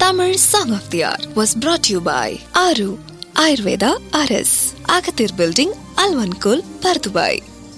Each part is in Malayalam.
Tamil Song of the Hour was brought to you by Aru Ayurveda RS, Agathir Building, Alvankul, Pardubai.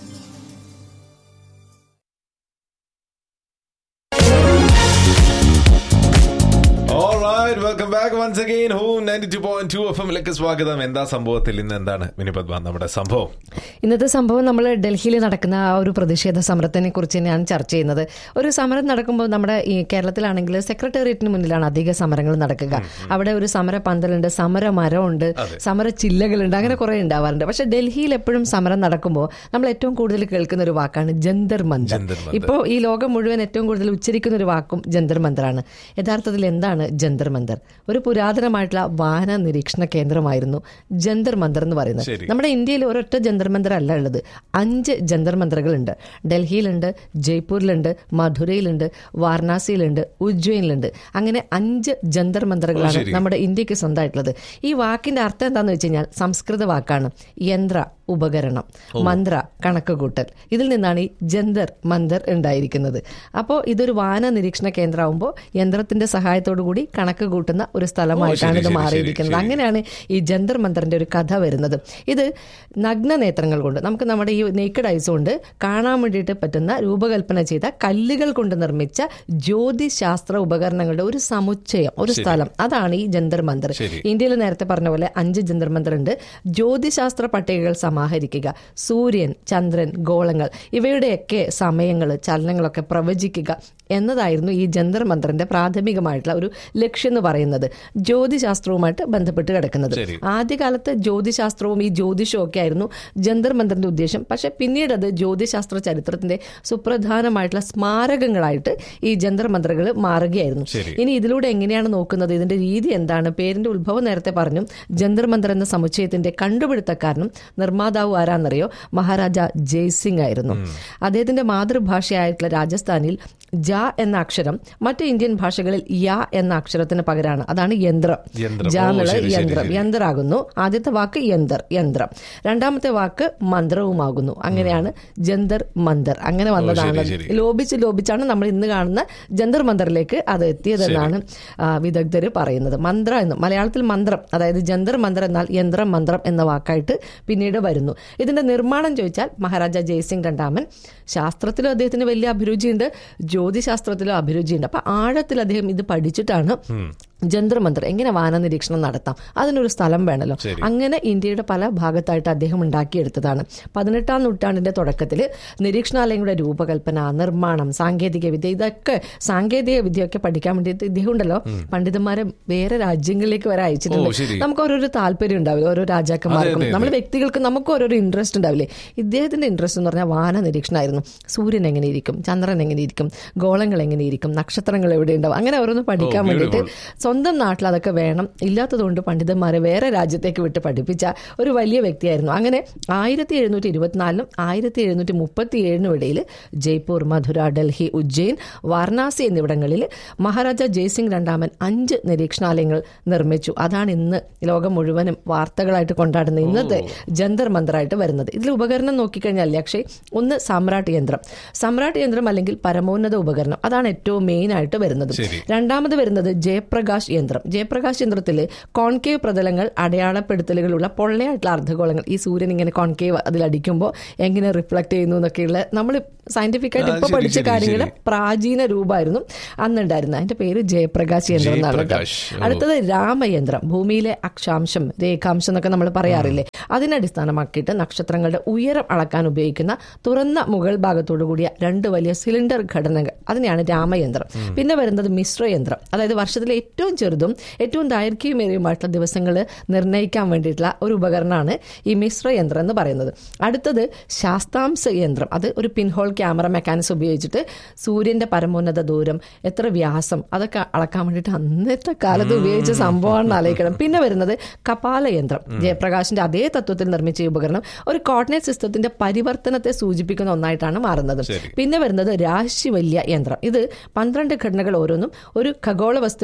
Alright, welcome back once again. Home 92.2 FM ലേക്ക് സ്വാഗതം എന്താ സംഭവത്തിൽ ഇന്ന് എന്താണ് മിനിപത്മ നമ്മുടെ സംഭവം ഇന്നത്തെ സംഭവം നമ്മൾ ഡൽഹിയിൽ നടക്കുന്ന ആ ഒരു പ്രതിഷേധ സമരത്തിനെ കുറിച്ച് തന്നെയാണ് ചർച്ച ചെയ്യുന്നത് ഒരു സമരം നടക്കുമ്പോൾ നമ്മുടെ ഈ കേരളത്തിലാണെങ്കിൽ സെക്രട്ടേറിയറ്റിന് മുന്നിലാണ് അധിക സമരങ്ങൾ നടക്കുക അവിടെ ഒരു സമര പന്തലുണ്ട് സമര മരമുണ്ട് സമര ചില്ലകളുണ്ട് അങ്ങനെ കുറെ ഉണ്ടാവാറുണ്ട് പക്ഷെ ഡൽഹിയിൽ എപ്പോഴും സമരം നടക്കുമ്പോൾ നമ്മൾ ഏറ്റവും കൂടുതൽ കേൾക്കുന്ന ഒരു വാക്കാണ് ജന്തർ മന്ദർ ജന്തർ മന്ദർ. ഇപ്പോൾ ഈ ലോകം മുഴുവൻ ഏറ്റവും കൂടുതൽ ഉച്ചരിക്കുന്ന ഒരു വാക്കും ജന്തർ മന്ദറാണ് യഥാർത്ഥത്തിൽ എന്താണ് ജന്തർ മന്ദർ ഒരു പുരാതനമായിട്ടുള്ള വാഹന നിരീക്ഷണ കേന്ദ്രമായിരുന്നു ജന്തർ മന്ദർ എന്ന് പറയുന്നത് ശരി. നമ്മുടെ ഇന്ത്യയിൽ ഒരൊറ്റ ജന്തർ മന്ദർ അല്ല ഉള്ളത് അഞ്ച് ജന്തർ മന്ദറുകളുണ്ട് ഡൽഹിയിലുണ്ട് ജയ്പൂരിലുണ്ട് മധുരയിലുണ്ട് വാരണാസിയിലുണ്ട് ഉജ്ജയിനിലുണ്ട് അങ്ങനെ അഞ്ച് ജന്തർ മന്ദറുകളാണ് ശരി. നമ്മുടെ ഇന്ത്യക്ക് സ്വന്തമായിട്ടുള്ളത് ഈ വാക്കിന്റെ അർത്ഥം എന്താണെന്ന് വെച്ച് കഴിഞ്ഞാൽ സംസ്കൃത വാക്കാണ് യന്ത്ര ഉപകരണം മന്ത്ര കണക്ക് കൂട്ടൽ ഇതിൽ നിന്നാണ് ഈ ജന്തർ മന്ദർ ഉണ്ടായിരിക്കുന്നത് അപ്പോൾ ഇതൊരു വാഹന നിരീക്ഷണ കേന്ദ്രമാകുമ്പോൾ യന്ത്രത്തിന്റെ സഹായത്തോടു കൂടി കണക്ക് കൂട്ടുന്ന ഒരു സ്ഥലമായിട്ടാണ് ശരി, ഇത് ശരി, മാറിയിരിക്കുന്നത് ശരി. അങ്ങനെയാണ് ഈ ജന്തർ മന്ദറിന്റെ ഒരു കഥ വരുന്നത് ഇത് നഗ്ന നേത്രങ്ങൾ കൊണ്ട് നമുക്ക് നമ്മുടെ ഈ നേക്കഡ് ഐസ് കൊണ്ട് കാണാൻ വേണ്ടിയിട്ട് പറ്റുന്ന രൂപകൽപ്പന ചെയ്ത കല്ലുകൾ കൊണ്ട് നിർമ്മിച്ച ജ്യോതിശാസ്ത്ര ഉപകരണങ്ങളുടെ ഒരു സമുച്ചയം ഒരു സ്ഥലം അതാണ് ഈ ജന്തർ മന്ദർ ശരി. ഇന്ത്യയിൽ നേരത്തെ പറഞ്ഞ പോലെ അഞ്ച് ജന്തർ മന്ദർ ഉണ്ട് ജ്യോതിശാസ്ത്ര പട്ടികകൾ സമാഹരിക്കുക സൂര്യൻ ചന്ദ്രൻ ഗോളങ്ങൾ ഇവയുടെയൊക്കെ സമയങ്ങൾ ചലനങ്ങളൊക്കെ പ്രവചിക്കുക എന്നതായിരുന്നു ഈ ജന്തർ മന്ത്രിന്റെ പ്രാഥമികമായിട്ടുള്ള ഒരു ലക്ഷ്യം എന്ന് പറയുന്നത് ജ്യോതിശാസ്ത്രവുമായിട്ട് ബന്ധപ്പെട്ട് കിടക്കുന്നത് ശരി. ആദ്യകാലത്ത് ജ്യോതിശാസ്ത്രവും ഈ ജ്യോതിഷവും ഒക്കെ ആയിരുന്നു ജന്തർ മന്ത്രിന്റെ ഉദ്ദേശം പക്ഷെ പിന്നീട് അത് ജ്യോതിശാസ്ത്ര ചരിത്രത്തിന്റെ സുപ്രധാനമായിട്ടുള്ള സ്മാരകങ്ങളായിട്ട് ഈ ജന്തർ മന്ത്രകൾ മാറുകയായിരുന്നു ശരി. ഇനി ഇതിലൂടെ എങ്ങനെയാണ് നോക്കുന്നത് ഇതിന്റെ രീതി എന്താണ് പേരിന്റെ ഉത്ഭവം നേരത്തെ പറഞ്ഞു ജന്തർ മന്ദർ എന്ന സമുച്ചയത്തിന്റെ കണ്ടുപിടുത്തക്കാരനും നിർമ്മാതാവ് ആരാന്നറിയോ മഹാരാജ ജയ്സിംഗ് ആയിരുന്നു അദ്ദേഹത്തിന്റെ മാതൃഭാഷയായിട്ടുള്ള രാജസ്ഥാനിൽ ജ എന്ന അക്ഷരം മറ്റ് ഇന്ത്യൻ ഭാഷകളിൽ യ എന്ന അക്ഷരത്തിന് പകരമാണ് അതാണ് യന്ത്രം യന്ത്രം. ജ ഓ, എന്നുള്ള ശരി, ശരി, യന്ത്രം ശരി. യന്ത്രാകുന്നു ആദ്യത്തെ വാക്ക് യന്തർ യന്ത്രം രണ്ടാമത്തെ വാക്ക് മന്ത്രവുമാകുന്നു അങ്ങനെയാണ് ജന്തർ മന്ദർ അങ്ങനെ വന്നതാണ് ശരി. ലോപിച്ച് ലോപിച്ചാണ് നമ്മൾ ഇന്ന് കാണുന്ന ജന്തർ മന്ദറിലേക്ക് അത് എത്തിയതെന്നാണ് വിദഗ്ധർ പറയുന്നത് മന്ത്ര എന്ന് മലയാളത്തിൽ മന്ത്രം അതായത് ജന്തർ മന്ദർ എന്നാൽ യന്ത്രം മന്ത്രം എന്ന വാക്കായിട്ട് പിന്നീട് വരുന്നു ഇതിന്റെ നിർമ്മാണം ചോദിച്ചാൽ മഹാരാജ ജയ്സിംഗ് രണ്ടാമൻ ശാസ്ത്രത്തിലും അദ്ദേഹത്തിന് വലിയ അഭിരുചിയുണ്ട് ജ്യോതിശാസ്ത്രത്തിലും അഭിരുചിയുണ്ട് അപ്പൊ ആഴത്തിൽ അദ്ദേഹം ഇത് പഠിച്ചിട്ടാണ് ജന്തർ മന്ദർ എങ്ങനെ വാന നിരീക്ഷണം നടത്താം അതിനൊരു സ്ഥലം വേണമല്ലോ ശരി. അങ്ങനെ ഇന്ത്യയുടെ പല ഭാഗത്തായിട്ട് അദ്ദേഹം ഉണ്ടാക്കിയെടുത്തതാണ് പതിനെട്ടാം നൂറ്റാണ്ടിന്റെ തുടക്കത്തിൽ നിരീക്ഷണാലയങ്ങളുടെ രൂപകൽപ്പന നിർമ്മാണം സാങ്കേതിക വിദ്യ ഇതൊക്കെ സാങ്കേതിക വിദ്യയൊക്കെ പഠിക്കാൻ വേണ്ടിയിട്ട് ഇദ്ദേഹം ഉണ്ടല്ലോ പണ്ഡിതന്മാരെ വേറെ രാജ്യങ്ങളിലേക്ക് വരെ ഓ, അയച്ചിട്ടുണ്ട് ശരി. നമുക്ക് ഓരോരോ താല്പര്യം ഉണ്ടാവില്ല ഓരോ രാജാക്കന്മാർക്കും അതെ, അതെ. നമ്മൾ വ്യക്തികൾക്ക് നമുക്ക് ഓരോരോ ഇൻട്രസ്റ്റ് ഉണ്ടാവില്ലേ ഇദ്ദേഹത്തിന്റെ ഇൻട്രസ്റ്റ് എന്ന് പറഞ്ഞാൽ വാന നിരീക്ഷണമായിരുന്നു സൂര്യൻ എങ്ങനെ ഇരിക്കും ചന്ദ്രൻ എങ്ങനെ ഇരിക്കും ഗോളങ്ങൾ എങ്ങനെ ഇരിക്കും നക്ഷത്രങ്ങൾ എവിടെ ഉണ്ടാവും അങ്ങനെ ഓരോന്ന് പഠിക്കാൻ ഓ, വേണ്ടിയിട്ട് beautiful. സ്വന്തം നാട്ടിൽ അതൊക്കെ വേണം ഇല്ലാത്തതുകൊണ്ട് പണ്ഡിതന്മാരെ വേറെ രാജ്യത്തേക്ക് വിട്ട് പഠിപ്പിച്ച ഒരു വലിയ വ്യക്തിയായിരുന്നു അങ്ങനെ ആയിരത്തി എഴുന്നൂറ്റി ഇരുപത്തിനാലിനും ആയിരത്തി എഴുന്നൂറ്റി മുപ്പത്തി ഏഴിനും ഇടയിൽ ജയ്പൂർ മധുര ഡൽഹി ഉജ്ജയിൻ വാരണാസി എന്നിവിടങ്ങളിൽ മഹാരാജ ജയ്സിംഗ് രണ്ടാമൻ അഞ്ച് നിരീക്ഷണാലയങ്ങൾ നിർമ്മിച്ചു അതാണ് ഇന്ന് ലോകം മുഴുവനും വാർത്തകളായിട്ട് കൊണ്ടാടുന്ന ഇന്നത്തെ ജന്തർ മന്ത്രായിട്ട് വരുന്നത് ഇതിൽ ഉപകരണം നോക്കിക്കഴിഞ്ഞാൽ അക്ഷയ് ഒന്ന് സമ്രാട്ട് യന്ത്രം സമ്രാട്ട് യന്ത്രം അല്ലെങ്കിൽ പരമോന്നത ഉപകരണം അതാണ് ഏറ്റവും മെയിൻ ആയിട്ട് വരുന്നത് ശരി. രണ്ടാമത് വരുന്നത് ജയപ്രകാശ് യന്ത്രം ജയപ്രകാശ് യന്ത്രത്തിൽ കോൺകേവ് പ്രതലങ്ങൾ അടയാളപ്പെടുത്തലുകളുള്ള പൊള്ളയായിട്ടുള്ള അർദ്ധഗോളങ്ങൾ ഈ സൂര്യൻ ഇങ്ങനെ കോൺകേവ് അതിൽ അടിക്കുമ്പോൾ എങ്ങനെ റിഫ്ലക്ട് ചെയ്യുന്നു എന്നൊക്കെയുള്ള നമ്മൾ സയന്റിഫിക് ആയിട്ട് ആ, ഇപ്പൊ ശരി, പഠിച്ച ശരി, കാര്യങ്ങളുടെ ശരി. പ്രാചീന രൂപമായിരുന്നു അന്നുണ്ടായിരുന്നത് അതിന്റെ പേര് ജയപ്രകാശ് യന്ത്രം എന്നാണ് കേട്ടോ. ജയപ്രകാശ്, ഓ. അടുത്തത് രാമയന്ത്രം ഭൂമിയിലെ അക്ഷാംശം രേഖാംശം എന്നൊക്കെ നമ്മൾ പറയാറില്ലേ അതിനടിസ്ഥാനമാക്കിയിട്ട് നക്ഷത്രങ്ങളുടെ ഉയരം അളക്കാൻ ഉപയോഗിക്കുന്ന തുറന്ന മുകൾ ഭാഗത്തോടു കൂടിയ രണ്ട് വലിയ സിലിണ്ടർ ഘടനകൾ അതിനെയാണ് രാമയന്ത്രം പിന്നെ വരുന്നത് മിശ്രയന്ത്രം അതായത് വർഷത്തിലെ ഏറ്റവും ചെറുതും ഏറ്റവും ദൈർഘ്യമേറിയുമായിട്ടുള്ള ദിവസങ്ങൾ നിർണ്ണയിക്കാൻ വേണ്ടിയിട്ടുള്ള ഒരു ഉപകരണമാണ് ഈ മിശ്രയന്ത്രം എന്ന് പറയുന്നത് അടുത്തത് ശാസ്താംശ യന്ത്രം അത് ഒരു പിൻഹോൾ ക്യാമറ മെക്കാനിസം ഉപയോഗിച്ചിട്ട് സൂര്യന്റെ പരമോന്നത ദൂരം എത്ര വ്യാസം അതൊക്കെ അളക്കാൻ വേണ്ടിയിട്ട് അന്നത്തെ കാലത്ത് ഉപയോഗിച്ച സംഭവമാണെന്ന് ആലോചിക്കണം പിന്നെ വരുന്നത് കപാല യന്ത്രം ജയപ്രകാശിന്റെ അതേ തത്വത്തിൽ നിർമ്മിച്ച ഈ ഉപകരണം ഒരു കോർഡിനേറ്റ് സിസ്റ്റത്തിന്റെ പരിവർത്തനത്തെ സൂചിപ്പിക്കുന്ന ഒന്നായിട്ടാണ് മാറുന്നത് പിന്നെ വരുന്നത് രാശിവല്യ യന്ത്രം ഇത് പന്ത്രണ്ട് ഘടനകൾ ഓരോന്നും ഒരു ഖഗോള വസ്തുവിന്റെ അക്ഷാംശ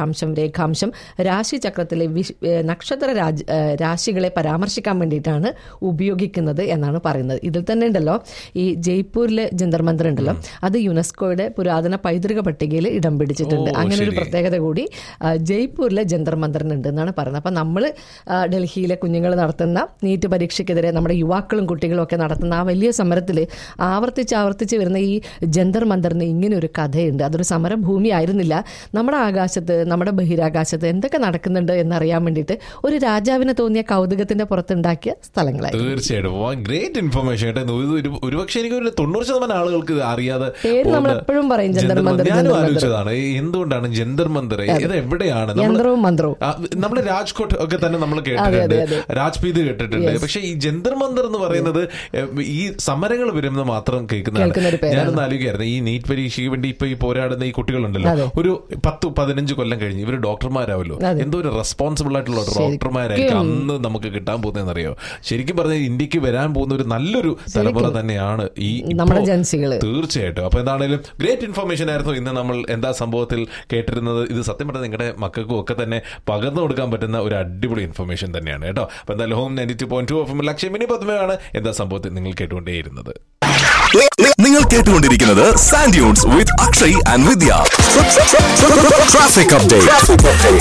അക്ഷാംശം രേഖാംശം രാശിചക്രത്തിലെ വിശ്- ഏ, നക്ഷത്ര രാജ് ഏ, രാശികളെ പരാമർശിക്കാൻ വേണ്ടിയിട്ടാണ് ഉപയോഗിക്കുന്നത് എന്നാണ് പറയുന്നത് ഇതിൽ തന്നെ ഉണ്ടല്ലോ ഈ ജയ്പൂരിലെ ജന്തർ മന്ദിർ ഉണ്ടല്ലോ അത് യുനെസ്കോയുടെ പുരാതന പൈതൃക പട്ടികയിൽ ഇടം പിടിച്ചിട്ടുണ്ട് ഓ, അങ്ങനെ ഒരു ശരി. പ്രത്യേകത കൂടി ആ, ജയ്പൂരിലെ ജന്തർ മന്ദിറിനുണ്ട് എന്നാണ് പറയുന്നത് അപ്പം നമ്മൾ ഡൽഹിയിലെ കുഞ്ഞുങ്ങൾ നടത്തുന്ന നീറ്റ് പരീക്ഷയ്ക്കെതിരെ നമ്മുടെ യുവാക്കളും കുട്ടികളും ഒക്കെ നടത്തുന്ന ആ വലിയ സമരത്തിൽ ആവർത്തിച്ച് ആവർത്തിച്ച് വരുന്ന ഈ ജന്തർ മന്ദിറിന് ഇങ്ങനെ ഒരു കഥയുണ്ട് അതൊരു സമരഭൂമി ആയിരുന്നില്ല നമ്മുടെ ആകാശത്ത് നമ്മുടെ ബഹിരാകാശത്ത് എന്തൊക്കെ നടക്കുന്നുണ്ട് എന്നറിയാൻ വേണ്ടിയിട്ട് ഒരു രാജാവിന് തോന്നിയ കൗതുകത്തിന്റെ പുറത്തുണ്ടാക്കിയ സ്ഥലങ്ങളായിരുന്നു തീർച്ചയായിട്ടും ഗ്രേറ്റ് ഇൻഫർമേഷൻ കേട്ടോ ഇത് ഒരു ഒരുപക്ഷെ എനിക്ക് ഒരു തൊണ്ണൂറ് ശതമാനം ആളുകൾക്ക് ഇത് അറിയാതെ പേര് നമ്മൾ പോകുന്ന- എപ്പോഴും പറയും ജന്തർ ജന്തർ മന്ദിർ, ഞാനും ജന്തർ മന്ദിർ. ആലോചിച്ചതാണ് ഈ എന്തുകൊണ്ടാണ് ജന്തർ മന്ദിർ ഇത് എവിടെയാണ് നമ്മള് യന്ത്രവും മന്ത്രവും ആ, നമ്മുടെ രാജ്കോട്ട് ഒക്കെ തന്നെ നമ്മൾ കേട്ടിട്ടുണ്ട് അതെ, അതെ. രാജ്പീത് കേട്ടിട്ടുണ്ട് പക്ഷെ ഈ ജന്തർ മന്ദിർ എന്ന് പറയുന്നത് എ, ഈ സമരങ്ങൾ വരുന്നത് മാത്രം കേൾക്കുന്ന ഒരു കേൾക്കുന്നതാണ് പേരാണ്. ഞാനൊന്ന് ആലോചിക്കായിരുന്നു ഈ നീറ്റ് പരീക്ഷയ്ക്ക് വേണ്ടി ഇപ്പൊ ഈ പോരാടുന്ന ഈ കുട്ടികളുണ്ടല്ലോ അതെ. ഒരു പത്ത് പതിനഞ്ച് കൊല്ലം കഴിഞ്ഞ് ഇവര് ഡോക്ടർമാരാവല്ലോ അതെ. എന്തോ ഒരു റെസ്പോൺസിബിൾ ആയിട്ടുള്ള ശരിക്കും. ഡോക്ടർമാരായിരിക്കും അന്ന് നമുക്ക് കിട്ടാൻ പോകുന്നതെന്നറിയോ ശരിക്കും പറഞ്ഞാൽ ഇന്ത്യക്ക് വരാൻ പോകുന്ന ഒരു നല്ലൊരു തലമുറ തന്നെയാണ് ഈ ഇപ്പോ- നമ്മുടെ ജൻസികള്. തീർച്ചയായിട്ടും അപ്പൊ എന്താണേലും ഗ്രേറ്റ് ഇൻഫർമേഷൻ ആയിരുന്നു ഇന്ന് നമ്മൾ എന്താ സംഭവത്തിൽ കേട്ടിരുന്നത് ഇത് സത്യം പറഞ്ഞാൽ നിങ്ങളുടെ മക്കൾക്കും ഒക്കെ തന്നെ പകർന്നു കൊടുക്കാൻ പറ്റുന്ന ഒരു അടിപൊളി ഇൻഫർമേഷൻ തന്നെയാണ് കേട്ടോ അപ്പൊ എന്തായാലും home ninety two point two F ലക്ഷ്യം മിനി പത്മയാണ് എന്താ സംഭവത്തിൽ നിങ്ങൾ കേട്ടുകൊണ്ടേയിരുന്നത് നി- നി- നിങ്ങൾ കേട്ടുകൊണ്ടിരിക്കുന്നത് sand dunes with Akshay and Vidya traffic update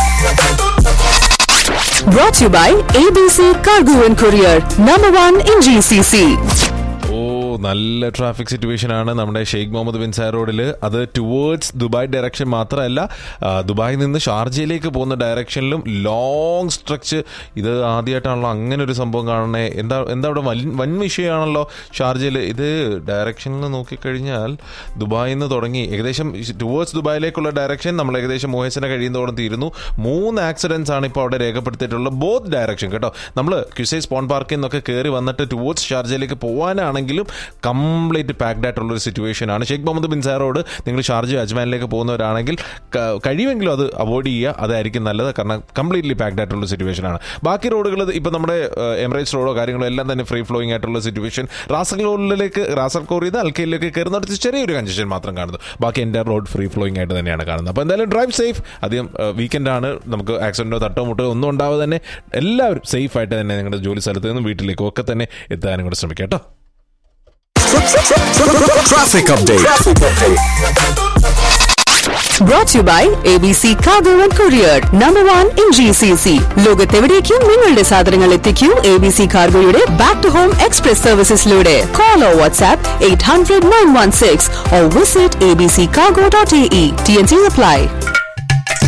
Brought to you by ABC Cargo and Courier, number one in GCC. ഓ നല്ല ട്രാഫിക് സിറ്റുവേഷൻ ആണ് നമ്മുടെ ഷെയ്ഖ് മുഹമ്മദ് ബിൻ സാർ റോഡിൽ അത് ടുവേർഡ്സ് ദുബായ് ഡയറക്ഷൻ മാത്രമല്ല ആ, ദുബായിൽ നിന്ന് ഷാർജയിലേക്ക് പോകുന്ന ഡയറക്ഷനിലും ലോങ് സ്ട്രെച്ച് ഇത് ആദ്യമായിട്ടാണല്ലോ അങ്ങനെ ഒരു സംഭവം കാണണേ എന്താ എന്താ അവിടെ വൻ വൻ വിഷയമാണല്ലോ ഷാർജയിൽ ഇത് ഡയറക്ഷനിൽ നോക്കിക്കഴിഞ്ഞാൽ ദുബായിൽ നിന്ന് തുടങ്ങി ഏകദേശം ടുവേർഡ്സ് ദുബായിലേക്കുള്ള ഡയറക്ഷൻ നമ്മൾ ഏകദേശം മോഹസിനെ കഴിയുന്നതോടെ തീരുന്നു മൂന്ന് ആക്സിഡൻസ് ആണ് ഇപ്പോൾ അവിടെ രേഖപ്പെടുത്തിയിട്ടുള്ളത് ബോത്ത് ഡയറക്ഷൻ കേട്ടോ നമ്മൾ ക്യുസൈ സ്പോൺ പാർക്കിൽ നിന്നൊക്കെ കയറി വന്നിട്ട് ടുവേർഡ്സ് ഷാർജയിലേക്ക് പോകാനാണെങ്കിലും കംപ്ലീറ്റ് പാക്ഡ് ആയിട്ടുള്ള ഒരു സിറ്റുവേഷൻ ആണ് ഷെയ്ഖ് മുഹമ്മദ് ബിൻ സാറോട് നിങ്ങൾ ഷാർജ അജ്മാനിലേക്ക് പോകുന്നവരാണെങ്കിൽ ക- കഴിയുമെങ്കിലും അത് അവോയ്ഡ് ചെയ്യുക അതായിരിക്കും നല്ലത് കാരണം കംപ്ലീറ്റ്ലി പാക്ഡ് ആയിട്ടുള്ള സിറ്റുവേഷൻ ആണ് ബാക്കി റോഡുകൾ ഇപ്പം നമ്മുടെ എമിറേറ്റ്സ് റോഡോ കാര്യങ്ങളോ എല്ലാം തന്നെ ഫ്രീ ഫ്ലോയിങ് ആയിട്ടുള്ള സിറ്റുവേഷൻ റാസൽകോറിലേക്ക് റാസൽകോറിൽ നിന്ന് അൽക്കയിലേക്ക് കയറുന്നിടത്ത് ചെറിയൊരു കൺജഷൻ മാത്രം കാണുന്നു ബാക്കി എൻ്റെ റോഡ് ഫ്രീ ഫ്ലോയിങ് ആയിട്ട് തന്നെയാണ് കാണുന്നത് അപ്പോൾ എന്തായാലും ഡ്രൈവ് സേഫ് അധികം വീക്കെൻഡ് ആണ് നമുക്ക് ആക്സിഡന്റോ തട്ടോ മുട്ടോ ഒന്നും ഉണ്ടാവാതെ തന്നെ എല്ലാവരും സേഫ് ആയിട്ട് തന്നെ നിങ്ങളുടെ ജോലി സ്ഥലത്ത് നിന്നും വീട്ടിലേക്കും ഒക്കെ തന്നെ എത്താനും കൂടെ ശ്രമിക്കാം കേട്ടോ traffic update Brought to you by ABC Cargo and Courier, number one in GCC. ലോകത്തെവിടേക്കും നിങ്ങളുടെ സാധനങ്ങൾ എത്തിക്കൂ എ ബി സി കാർഗോയുടെ ബാക്ക് ടു ഹോം എക്സ്പ്രസ് സർവീസസിലൂടെ call or WhatsApp eight hundred nine one six or visit A B C cargo dot A E T N C apply